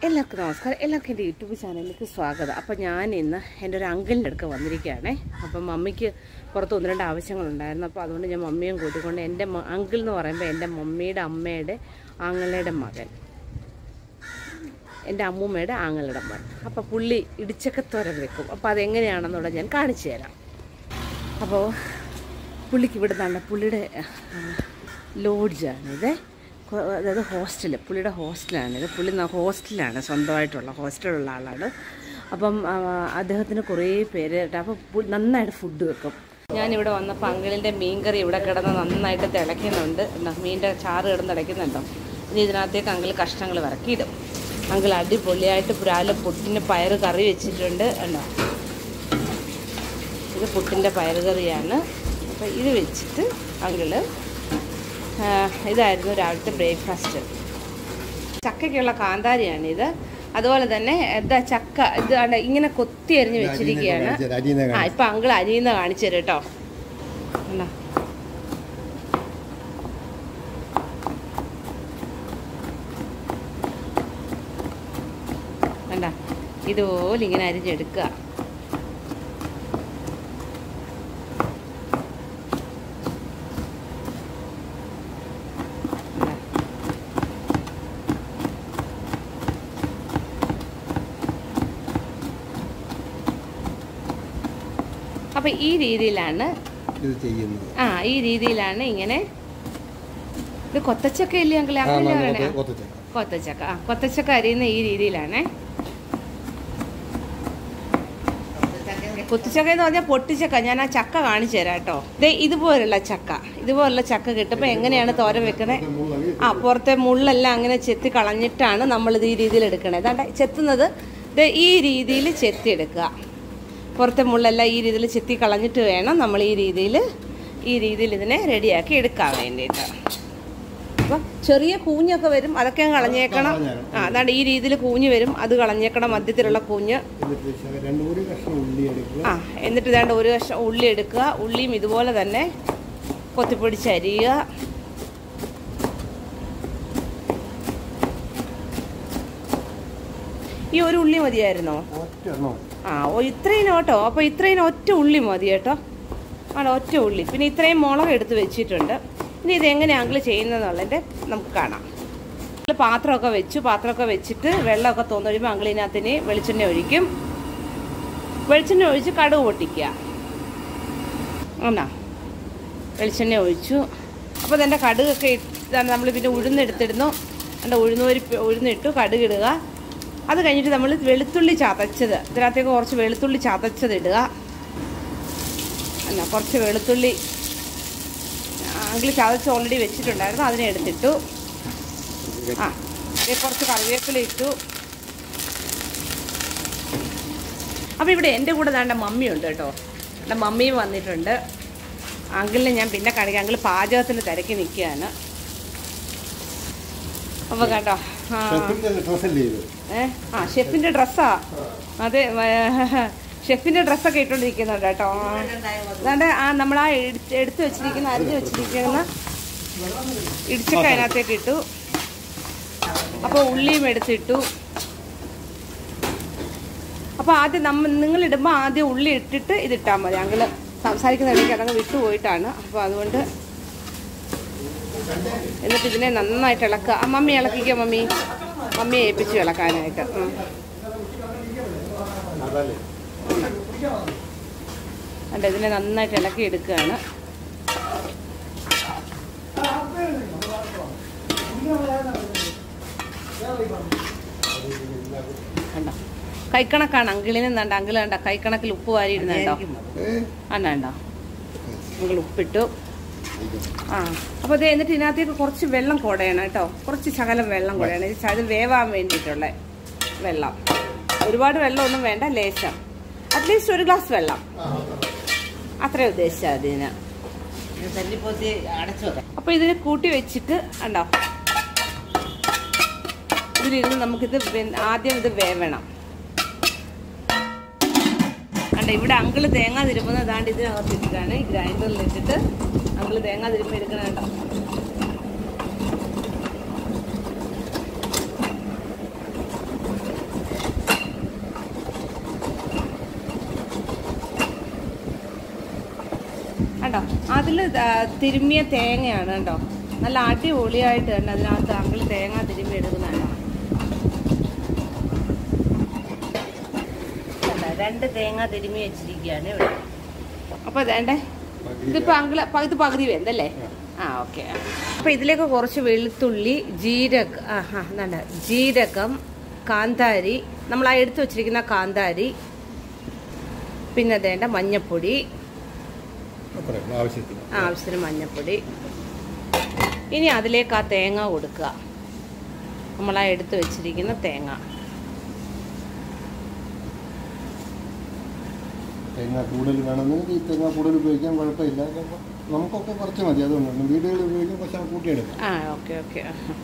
എല്ലാവർക്കും നമസ്കാരം എല്ലാവർക്കും എൻ്റെ യൂട്യൂബ് ചാനലിലേക്ക് സ്വാഗതം അപ്പം ഞാൻ ഇന്ന് എൻ്റെ ഒരു അങ്കിളിൻ്റെ അടുക്ക വന്നിരിക്കുകയാണേ അപ്പം മമ്മിക്ക് പുറത്ത് ഒന്ന് രണ്ട് ആവശ്യങ്ങളുണ്ടായിരുന്നു അപ്പോൾ അതുകൊണ്ട് ഞാൻ മമ്മിയും കൂട്ടിക്കൊണ്ട് എൻ്റെ മ- അങ്കിൾ എന്ന് പറയുമ്പോൾ എൻ്റെ മമ്മിയുടെ അമ്മയുടെ ആങ്ങളുടെ മകൻ എൻ്റെ അമ്മൂമ്മയുടെ ആങ്ങളുടെ മകൻ അപ്പോൾ പുള്ളി ഇടിച്ചക്കത്തോരൻ വെക്കും അപ്പോൾ അതെങ്ങനെയാണെന്നുള്ളത് ഞാൻ കാണിച്ചു തരാം അപ്പോൾ പുള്ളിക്ക് ഇവിടെ നിന്നാണ് പുള്ളിയുടെ ലോഡ്ജാണിത് കൊ- അതായത് ഹോസ്റ്റൽ പുള്ളിയുടെ ഹോസ്റ്റലാണിത് പുള്ളി ന- ഹോസ്റ്റലാണ് സ്വന്തമായിട്ടുള്ള ഹോസ്റ്റലുള്ള ആളാണ് അപ്പം ആ, അദ്ദേഹത്തിന് കുറേ പേര് അപ്പോൾ പു- നന്നായിട്ട് ഫുഡ് വെക്കും ഞാനിവിടെ വന്നപ്പോൾ അങ്കിളിൻ്റെ മീൻകറി ഇവിടെ കിടന്ന് നന്നായിട്ട് തിളയ്ക്കുന്നുണ്ട് എന്താ മീൻ്റെ ചാറ് കിടന്ന് തിളയ്ക്കുന്നുണ്ടോ ഇനി ഇതിനകത്തേക്ക് അങ്കിൾ കഷ്ണങ്ങൾ ഇറക്കിയിടും അങ്കിൾ അടിപൊളിയായിട്ട് രാവിലെ പുട്ടിന് പയറ് കറി വെച്ചിട്ടുണ്ട് ഉണ്ടോ ഇത് പുട്ടിൻ്റെ പയറുകറിയാണ് അപ്പോൾ ഇത് വെച്ചിട്ട് അങ്കിള് ആ, ഇതായിരുന്നു രാവിലത്തെ ബ്രേക്ക്ഫാസ്റ്റ് ചക്കയ്ക്കുള്ള കാന്താരിയാണിത് അതുപോലെ തന്നെ എന്താ ചക്ക ഇത് ആണ്ട് ഇങ്ങനെ കൊത്തി അരിഞ്ഞ് വെച്ചിരിക്കുകയാണ് അരിയുന്ന ആ ഇപ്പം അങ്കിൾ അരിയുന്ന കാണിച്ചു തരും കേട്ടോ കണ്ടോ? കണ്ട ഇതുപോലെ ഇങ്ങനെ അരിഞ്ഞെടുക്കുക അപ്പൊ ഈ രീതിയിലാണ് ഇത് ചെയ്യുന്നത് ആ ഈ രീതിയിലാണ് ഇങ്ങനെ ഇത് കൊത്തച്ചക്ക ഇല്ലേ അങ്കിൾ ആ, അങ്ങനെ നമ്മൾ പറയണേ കൊത്ത- കൊത്തച്ചക്ക. കൊത്തച്ചക്ക ആ കൊത്തച്ചക്ക അരിയുന്ന ഈ രീതിയിലാണേ കുത്തിച്ചക്ക എന്ന് പറഞ്ഞാൽ പൊട്ടിച്ചക്ക ഞാൻ ആ ചക്ക കാണിച്ചു തരാം കേട്ടോ ദേ ഇതുപോലുള്ള ചക്ക ഇതുപോലുള്ള ചക്ക കിട്ടുമ്പോൾ എങ്ങനെയാണ് തോരൻ വെക്കുന്നത് ആ പുറത്തെ മുള്ളെല്ലാം അങ്ങനെ ചെത്തി കളഞ്ഞിട്ടാണ് നമ്മളിത് ഈ രീതിയിൽ എടുക്കണത് അതാണ്ട് ചെത്തുന്നത് ദേ ഈ രീതിയിൽ ചെത്തി എടുക്കുക പുറത്തെ മുള്ളെല്ലാം ഈ രീതിയിൽ ചെത്തി കളഞ്ഞിട്ട് വേണം നമ്മൾ ഈ രീതിയിൽ ഈ രീതിയിൽ ഇതിനെ റെഡിയാക്കി എടുക്കാൻ വേണ്ടിയിട്ട് അപ്പം ചെറിയ കൂഞ്ഞൊക്കെ വരും അതൊക്കെ അങ്ങ് കളഞ്ഞേക്കണം ആ അതാണ്ട് ഈ രീതിയിൽ കൂഞ്ഞ് വരും അത് കളഞ്ഞേക്കണം മധ്യത്തിലുള്ള കൂഞ്ഞ് എന്നിട്ട് ശക- രണ്ട് മൂന്ന് കഷ്ണം ഉള്ളി എടുക്കുക ആ എന്നിട്ട് ഇതാണ്ട് ഒരു കഷ്ണം ഉള്ളി എടുക്കുക ഉള്ളിയും ഇതുപോലെ തന്നെ കൊത്തിപ്പൊടിച്ച് അരിയുക ഈ ഒരു ഉള്ളി മതിയായിരുന്നോ ഒറ്റ എണ്ണം ആ ഓ ഇത്രയും കേട്ടോ അപ്പോൾ ഇത്രയും ഒറ്റ ഉള്ളി മതി കേട്ടോ ആണ് ഒറ്റ ഉള്ളി പിന്നെ ഇത്രയും മുളക് എടുത്ത് വെച്ചിട്ടുണ്ട് ഇനി ഇത് എങ്ങനെ അങ്കിൾ ചെയ്യുന്നതെന്നുള്ളതിൻ്റെ നമുക്ക് കാണാം അങ്കിള് പാത്രമൊക്കെ വെച്ചു പാത്രമൊക്കെ വെച്ചിട്ട് വെള്ളമൊക്കെ തോന്നു കഴിയുമ്പോൾ അങ്കിളിനകത്തിന് വെളിച്ചെണ്ണ ഒഴിക്കും വെളിച്ചെണ്ണ ഒഴിച്ച് കടുക് പൊട്ടിക്കുക ആണോ വെളിച്ചെണ്ണ ഒഴിച്ചു അപ്പോൾ ഇതിൻ്റെ കടുകൊക്കെ ഇട്ടാണ് നമ്മൾ പിന്നെ ഉഴുന്നെടുത്തിടുന്നു എൻ്റെ ഉഴുന്നൂരി ഉഴുന്നിട്ടു കടുക് ഇടുക അത് കഴിഞ്ഞിട്ട് നമ്മൾ വെളുത്തുള്ളി ചതച്ചത് ഇതിനകത്തേക്ക് കുറച്ച് വെളുത്തുള്ളി ചതച്ചത് ഇടുക എന്നാ കുറച്ച് വെളുത്തുള്ളി അങ്കിൾ ചതച്ച് ഓൾറെഡി വെച്ചിട്ടുണ്ടായിരുന്നു അതിനെ എടുത്തിട്ടു ആ ദേ കുറച്ച് കറിവേപ്പില ഇട്ടു അപ്പോൾ ഇവിടെ എൻ്റെ കൂടെ ദാണ്ട മമ്മിയുണ്ട് കേട്ടോ എൻ്റെ മമ്മിയും വന്നിട്ടുണ്ട് അങ്കിളിനെ ഞാൻ പിന്നെ കാണിക്കാം അങ്കിൾ പാചകത്തിന് തിരക്കി നിൽക്കുകയാണ് അപ്പോൾ കണ്ടോ ആ ഷെഫിന്റെ ഡ്രസ്സല്ലേ ഇത് ഏ ആ ഷെഫിൻ്റെ ഡ്രസ്സാ അതെ വ- ഷെഫിൻ്റെ ഡ്രസ്സൊക്കെ ഇട്ടുകൊണ്ടിരിക്കുന്നുണ്ട് കേട്ടോ അതാണ്ട് ആ നമ്മൾ ആ എടുത്ത് എടുത്ത് വെച്ചിരിക്കുന്ന അരിഞ്ഞ് വെച്ചിരിക്കുന്ന ഇടിച്ചക്ക അതിനകത്തേക്ക് ഇട്ടു അപ്പോൾ ഉള്ളിയും എടുത്തിട്ടു അപ്പോൾ ആദ്യം നമ്മ നിങ്ങൾ ഇടുമ്പോൾ ആദ്യം ഉള്ളി ഇട്ടിട്ട് ഇതിട്ടാൽ മതി ഞങ്ങൾ സംസാരിക്കുന്ന ഇടയ്ക്ക് അതങ്ങ് വിട്ടുപോയിട്ടാണ് അപ്പോൾ അതുകൊണ്ട് എന്നിട്ട് ഇതിനെ നന്നായിട്ട് ഇളക്കുക ആ, മമ്മി ഇളക്കിക്കോ മമ്മി മമ്മിയെ ഏൽപ്പിച്ചു ഇളക്കാനായിട്ട് ഉം. അതല്ലേ കണ്ടോ ഇതിനെ നന്നായിട്ട് ഇളക്കി എടുക്കുകയാണ് കണ്ടോ കൈക്കണക്കാണ് അങ്കിളിന് എന്താണ്ട് അങ്കിൾ കണ്ട കൈക്കണക്കിൽ ഉപ്പ് വാരി ഇടുന്നുണ്ടോ ഏ അണ്ട ഉണ്ടോ അങ്കിൾ ഉപ്പിട്ടു ആ അപ്പോൾ അത് എന്നിട്ട് ഇതിനകത്തേക്ക് കുറച്ച് വെള്ളം കുടയണം കേട്ടോ കുറച്ച് ശകലം വെള്ളം കുടയണം ഇത് അത് വേവാൻ വേണ്ടിയിട്ടുള്ള വെള്ളം ഒരുപാട് വെള്ളമൊന്നും വേണ്ട ലേശം അറ്റ്ലീസ്റ്റ് ഒരു ഗ്ലാസ് വെള്ളം അത്രേ ഉദ്ദേശിച്ചത് അതിന് അപ്പോൾ ഇതിന് കൂട്ടി വെച്ചിട്ട് ഉണ്ടോ ഇതിലിരുന്ന് നമുക്കിത് വെ- ആദ്യം ഇത് വേവണം കണ്ട ഇവിടെ അങ്കിള് തേങ്ങ തിരുമ്പുന്ന അതാണ്ട് ഇതിനകത്ത് ഇട്ടിട്ടാണ് ഈ ഗ്രൈൻഡറിൽ ഇട്ടിട്ട് അങ്കിള് തേങ്ങ തിരുമ്പ് എടുക്കണ കണ്ടോ കണ്ടോ അതിൽ തിരുമ്മിയ തേങ്ങയാണ് കണ്ടോ നല്ല അടിപൊളിയായിട്ട് തന്നെ അതിനകത്ത് അങ്കിൾ തേങ്ങ തിരുമ്മി എടുക്കുന്നതാണ് കണ്ടോ? രണ്ട് തേങ്ങ തിരുമ്മി വെച്ചിരിക്കുകയാണ് ഇവിടെ അപ്പോൾ വേണ്ടേ ഇതിപ്പോ അങ്കിള് പ- ഇത് പകുതി വെന്തല്ലേ ആ ഓക്കെ അപ്പൊ ഇതിലേക്ക് കുറച്ച് വെളുത്തുള്ളി ജീരക ആ ആ എന്താ ജീരകം കാന്താരി നമ്മൾ ആ എടുത്തു വെച്ചിരിക്കുന്ന കാന്താരി പിന്നെ അതേണ്ട മഞ്ഞപ്പൊടി അത്രയും ആവശ്യത്തിന് ആവശ്യത്തിന് മഞ്ഞപ്പൊടി ഇനി അതിലേക്ക് ആ തേങ്ങ കൊടുക്കുക നമ്മൾ ആ എടുത്തു വെച്ചിരിക്കുന്ന തേങ്ങ തേങ്ങ കൂടുതൽ വേണമെങ്കിൽ ഈ തേങ്ങ കൂടുതൽ ഉപയോഗിക്കാൻ കുഴപ്പമില്ല അപ്പോൾ നമുക്കൊക്കെ കുറച്ച് മതി അതുകൊണ്ടാണ് വീടുകളിൽ ഉപയോഗിക്കാൻ കുറച്ച് കൂട്ടിയെടുക്കാം ആ ഓക്കെ ഓക്കെ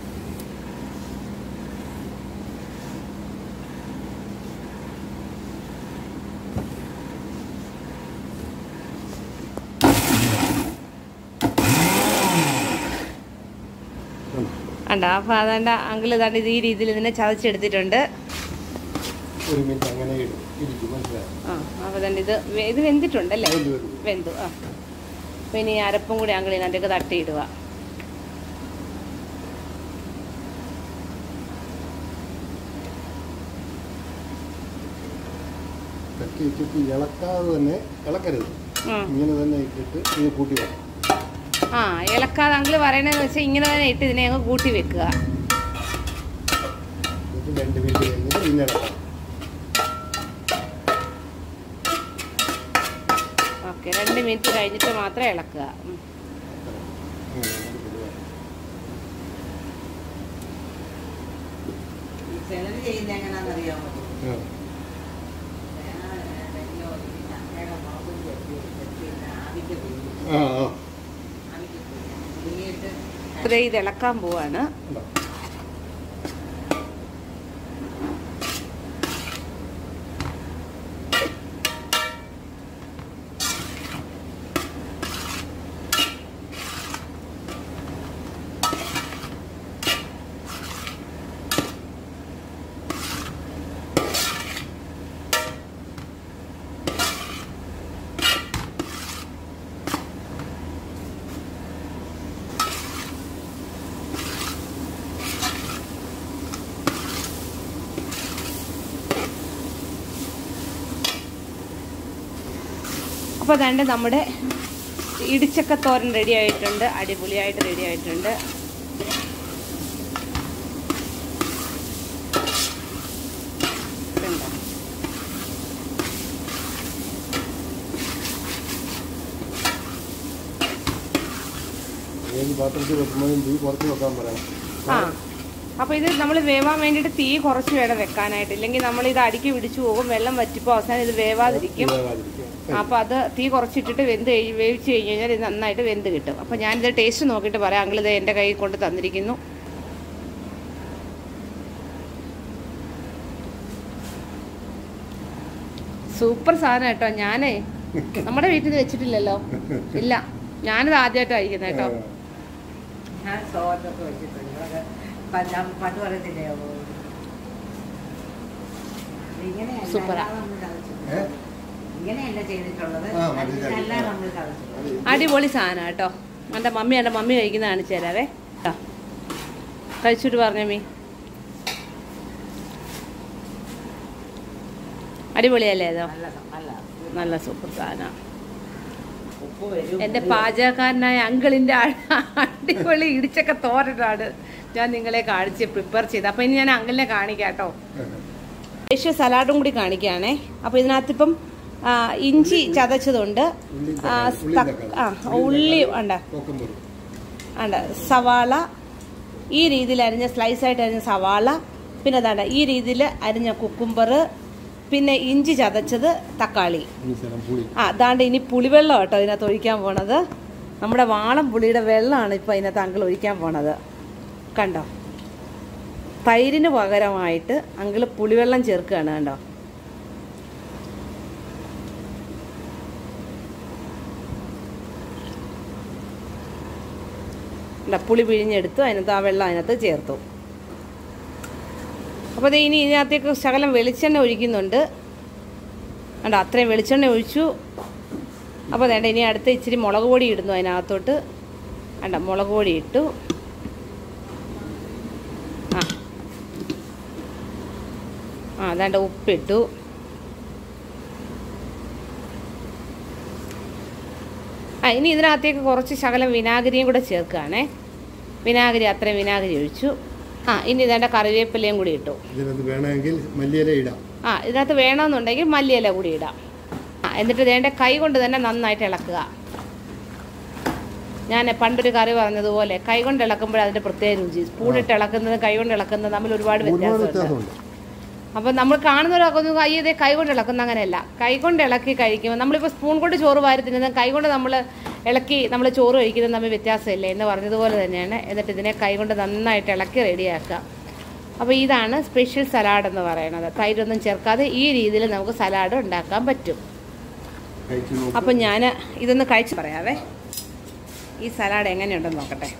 അണ്ട അപ്പോൾ അതാണ്ട് അങ്കിൾ ഇതാണ്ട് ഇത് ഈ രീതിയിൽ ഇതിനെ ചതച്ചെടുത്തിട്ടുണ്ട് ഒരു മിനിറ്റ് അങ്ങനെ ഇടും ഇരിക്കും മനസ്സിലായി ആ അപ്പോൾ തന്നെ ഇത് വെ- ഇത് വെന്തിട്ടുണ്ടല്ലേ വെന്തു, വെന്തു. വെന്തു ആ അപ്പോൾ ഇനി ഈ അരപ്പും കൂടി അങ്കിൾ ഇതിനകത്തേക്ക് തട്ടിയിടുക തട്ടി വെച്ചിട്ട് ഇളക്കാതെ തന്നെ ഇളക്കരുത് ഉം. ഇങ്ങനെ തന്നെ ഇട്ടിട്ട് ഇത് കൂട്ടി വേണം ആ ഇളക്കാതെ അങ്കിൾ പറയണതെന്ന് വെച്ചാൽ ഇങ്ങനെ തന്നെ ഇട്ട് ഇതിനെ അങ്ങ് കൂട്ടി വെക്കുക എന്നിട്ട് രണ്ട് മിനിറ്റ് കഴിഞ്ഞിട്ട് പിന്നെ ഇളക്കാം ഓക്കെ രണ്ട് മിനിറ്റ് കഴിഞ്ഞിട്ട് മാത്രം ഇളക്കുക ഉം. അങ്ങനെ അങ്ങോട്ട് കൊണ്ടുപോകാം. ചിലര് ചെയ്യുന്ന എങ്ങനെയാണെന്നറിയാമോ ആ. ചക്കയുടെ മുളകും ചെത്തി പിന്നെ ആവിക്ക് പിഴിയും ആ ആ ആവിക്ക് പിഴിയും പിഴിയിട്ട് അപ്പോൾ ദേ ഇത് ഇളക്കാൻ പോവാണ് ഉണ്ടോ? അപ്പോൾ അതാണ്ട് നമ്മുടെ ഇടിച്ചക്കത്തോരൻ റെഡി ആയിട്ടുണ്ട് അടിപൊളിയായിട്ട് റെഡി ആയിട്ടുണ്ട് ഇതുണ്ടോ? ഏത് പാത്രത്തിൽ വെക്കുമ്പോഴും തീ കുറച്ച് വെക്കാൻ പറയണം ആ അപ്പോൾ ഇത് നമ്മൾ വേവാൻ വേണ്ടിയിട്ട് തീ കുറച്ച് വേണം വെക്കാനായിട്ട് ഇല്ലെങ്കിൽ നമ്മൾ ഇത് അടിക്ക് പിടിച്ചു പോകും വെള്ളം വറ്റിപ്പോൾ അവസാനം ഇത് വേവാതിരിക്കും വേവാതിരിക്കും. അപ്പോൾ അത് തീ കുറച്ചിട്ടിട്ട് വെന്ത് കഴി വേവിച്ച് കഴിഞ്ഞ് കഴിഞ്ഞാൽ ഇത് നന്നായിട്ട് വെന്ത് കിട്ടും അപ്പോൾ ഞാനിത് ടേസ്റ്റ് നോക്കിയിട്ട് പറയാം അങ്കിൾ ഇത് എൻ്റെ കയ്യിൽ കൊണ്ട് തന്നിരിക്കുന്നു സൂപ്പർ സാധനം കേട്ടോ ഞാനേ നമ്മുടെ വീട്ടിൽ ഇത് വെച്ചിട്ടില്ലല്ലോ ഇല്ല ഞാനിത് ആദ്യമായിട്ട് കഴിക്കുന്നത് കേട്ടോ ഞാൻ സോറ്റൊക്കെ വെച്ചിട്ടുണ്ട് അതൊക്കെ പഞ്ചാ പണ്ട് പറയത്തില്ലേ ഇങ്ങനെയല്ല സൂപ്പറാ. അല്ലാതെ നമ്മൾ ചതച്ചിട്ടുണ്ട്. ഏ? ഇങ്ങനെയല്ല ചെയ്തിട്ടുള്ളത് ആ, മതി, മതി. അല്ല നമ്മൾ ചതച്ചിട്ടുള്ളത് അത് അടിപൊളി സാധനം കേട്ടോ എൻ്റെ മമ്മി എൻ്റെ മമ്മി കഴിക്കുന്ന കാണിച്ചു തരാവേ കേട്ടോ കഴിച്ചിട്ട് പറഞ്ഞ മീ അടിപൊളിയല്ലേ അതോ നല്ലതാ നല്ല നല്ല സൂപ്പർ സാധനം ഉപ്പ് വരും എൻ്റെ പാചകക്കാരനായ അങ്കിളിൻ്റെ അടിപൊളി ഇടിച്ചൊക്കെ തോരനാണ് ഞാൻ നിങ്ങളെ കാണിച്ച് പ്രിപ്പയർ ചെയ്ത് അപ്പോൾ ഇനി ഞാൻ അങ്കിളിനെ കാണിക്കാം കേട്ടോ ദേശീയ സലാഡും കൂടി കാണിക്കുകയാണേ അപ്പോൾ ഇതിനകത്തിപ്പം ആ, ഇഞ്ചി ചതച്ചതുണ്ട് ഉള്ളി ആ, തക്കാളി, തക്ക- ഉള്ളി ആ തക്കാളി. ഉള്ളി ഉണ്ട് കൊക്കമ്പൊടി. ഉണ്ട് സവാള ഈ രീതിയിൽ അരിഞ്ഞ സ്ലൈസ് ആയിട്ട് അരിഞ്ഞ സവാള പിന്നെ അതാണ് ഈ രീതിയിൽ അരിഞ്ഞ കുക്കുംബർ പിന്നെ ഇഞ്ചി ചതച്ചത് തക്കാളി ഇനി ശകലം പുളി ആ അതാണ്ട് ഇനി പുളിവെള്ളം കേട്ടോ ഇതിനകത്ത് ഒഴിക്കാൻ പോണത് നമ്മുടെ വാളം പുളിയുടെ വെള്ളമാണ് ഇപ്പോൾ ഇതിനകത്ത് അങ്കിൾ ഒഴിക്കാൻ പോണത് കണ്ടോ തൈരിന് പകരമായിട്ട് അങ്കിൾ പുളിവെള്ളം ചേർക്കുകയാണ് കണ്ടോ ഇല്ല, പുളി പിഴിഞ്ഞെടുത്തു അതിനകത്ത് ആ വെള്ളം അതിനകത്ത് ചേർത്തു അപ്പോൾ ഇനി ഇതിനകത്തേക്ക് ശകലം വെളിച്ചെണ്ണ ഒഴിക്കുന്നുണ്ട് കണ്ടോ അത്രയും വെളിച്ചെണ്ണ ഒഴിച്ചു അപ്പോൾ വേണ്ട ഇനി അടുത്ത ഇച്ചിരി മുളക് പൊടി ഇടുന്നു അതിനകത്തോട്ട് വേണ്ട മുളക് പൊടി ഇട്ടു ആ ആ അതാണ്ട് ഉപ്പിട്ടു ആ ഇനി ഇതിനകത്തേക്ക് കുറച്ച് ശകലം വിനാഗിരിയും കൂടെ ചേർക്കുകയാണേ വിനാഗിരി അത്രയും വിനാഗിരി ഒഴിച്ചു ആ ഇനി ഇതേണ്ട കറിവേപ്പിലയും കൂടി ഇട്ടു ഇതിനകത്ത് വേണമെങ്കിൽ മല്ലിയില ഇടാം ആ ഇതിനകത്ത് വേണമെന്നുണ്ടെങ്കിൽ മല്ലിയില കൂടി ഇടാം ആ എന്നിട്ട് ഇതേണ്ട കൈ കൊണ്ട് തന്നെ നന്നായിട്ട് ഇളക്കുക ഞാൻ പണ്ടൊരു കറി പറഞ്ഞതുപോലെ കൈ കൊണ്ട് ഇളക്കുമ്പോൾ അതിൻ്റെ പ്രത്യേക രുചി സ്പൂണിട്ട് ഇളക്കുന്നത് കൈ കൊണ്ട് ഇളക്കുന്നത് തമ്മിൽ ഒരുപാട് ഒരുപാട് വ്യത്യാസമുണ്ട് വ്യത്യാസമുണ്ട് അപ്പോൾ നമ്മൾ കാണുന്നവരൊക്കെ ഒന്ന് കൈ ഇതേ കൈ കൊണ്ട് ഇളക്കുന്ന അങ്ങനെയല്ല കൈ കൊണ്ട് ഇളക്കി കഴിക്കുമ്പോൾ നമ്മളിപ്പോൾ സ്പൂൺ കൊണ്ട് ചോറ് വാരി തിന്നുന്നത് കൈ കൊണ്ട് നമ്മൾ ഇളക്കി നമ്മൾ ചോറ് കഴിക്കുന്നത് തമ്മിൽ വ്യത്യാസമില്ല എന്ന് പറഞ്ഞതുപോലെ തന്നെയാണ് എന്നിട്ട് ഇതിനെ കൈ കൊണ്ട് നന്നായിട്ട് ഇളക്കി റെഡിയാക്കുക അപ്പോൾ ഇതാണ് സ്പെഷ്യൽ സലാഡ് എന്ന് പറയുന്നത് തൈരൊന്നും ചേർക്കാതെ ഈ രീതിയിൽ നമുക്ക് സലാഡ് ഉണ്ടാക്കാൻ പറ്റും കഴിച്ചു നോക്ക്. അപ്പം ഞാൻ ഇതൊന്ന് കഴിച്ച് പറയാവേ ഈ സലാഡ് എങ്ങനെയുണ്ടെന്ന് നോക്കട്ടെ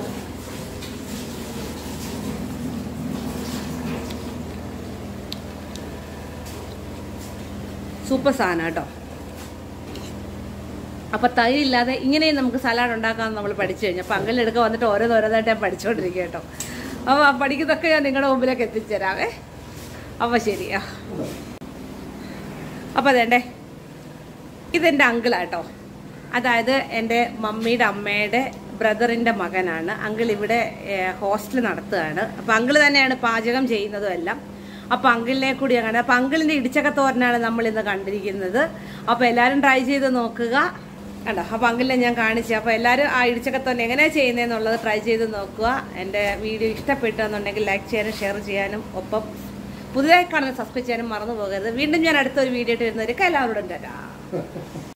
സൂപ്പർ സാധനം കേട്ടോ അപ്പം തൈരില്ലാതെ ഇങ്ങനെയും നമുക്ക് സലാഡ് ഉണ്ടാക്കാമെന്ന് നമ്മൾ പഠിച്ചു കഴിഞ്ഞാൽ അപ്പം അങ്കലിനെടുക്കുക വന്നിട്ട് ഓരോന്നോരോന്നായിട്ട് ഞാൻ പഠിച്ചുകൊണ്ടിരിക്കുക കേട്ടോ അപ്പോൾ ആ പഠിക്കുന്നതൊക്കെ ഞാൻ നിങ്ങളുടെ മുമ്പിലേക്ക് എത്തിച്ചേരാവേ അപ്പോൾ ശരിയാ അപ്പോൾ അതേണ്ടേ ഇതെൻ്റെ അങ്കിളാട്ടോ അതായത് എൻ്റെ മമ്മിയുടെ അമ്മയുടെ ബ്രദറിൻ്റെ മകനാണ് അങ്കിൾ ഇവിടെ ഹോസ്റ്റൽ നടത്തുകയാണ് അപ്പം അങ്കിൾ തന്നെയാണ് പാചകം ചെയ്യുന്നതും എല്ലാം അപ്പം അങ്കിളിനെ കൂടി അങ്ങനെ അപ്പം അങ്കിളിൻ്റെ ഇടിച്ചക്ക തോരനാണ് നമ്മൾ ഇന്ന് കണ്ടിരിക്കുന്നത് അപ്പോൾ എല്ലാവരും ട്രൈ ചെയ്ത് നോക്കുക കണ്ടോ അപ്പോൾ അങ്കിളിനെ ഞാൻ കാണിച്ചു അപ്പോൾ എല്ലാവരും ആ ഇടിച്ചക്കത്തോരൻ എങ്ങനെയാണ് ചെയ്യുന്നതെന്നുള്ളത് ട്രൈ ചെയ്ത് നോക്കുക എൻ്റെ വീഡിയോ ഇഷ്ടപ്പെട്ടു എന്നുണ്ടെങ്കിൽ ലൈക്ക് ചെയ്യാനും ഷെയർ ചെയ്യാനും ഒപ്പം പുതുതായി കാണുന്ന സബ്സ്ക്രൈബ് ചെയ്യാനും മറന്നു പോകരുത് വീണ്ടും ഞാൻ അടുത്തൊരു വീഡിയോ ഇട്ട് വരുന്നവർക്ക് എല്ലാവരോടും തരാം